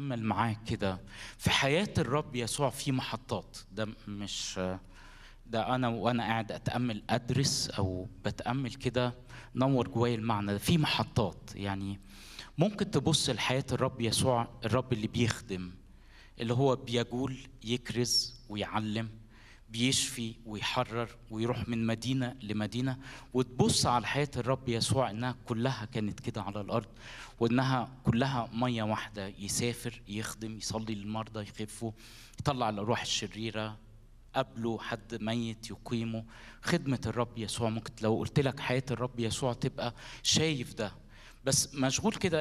اتامل معاك كده في حياه الرب يسوع في محطات ده مش ده انا وانا قاعد اتامل ادرس او بتامل كده نور جوايا المعنى ده في محطات يعني ممكن تبص لحياه الرب يسوع الرب اللي بيخدم اللي هو بيجول يكرز ويعلم بيشفي ويحرر ويروح من مدينة لمدينة وتبص على حياة الرب يسوع إنها كلها كانت كده على الأرض وإنها كلها مية واحدة يسافر يخدم يصلي للمرضى يخفوا يطلع الأرواح الشريرة قبله حد ميت يقيمه خدمة الرب يسوع ممكن لو قلت لك حياة الرب يسوع تبقى شايف ده بس مشغول كده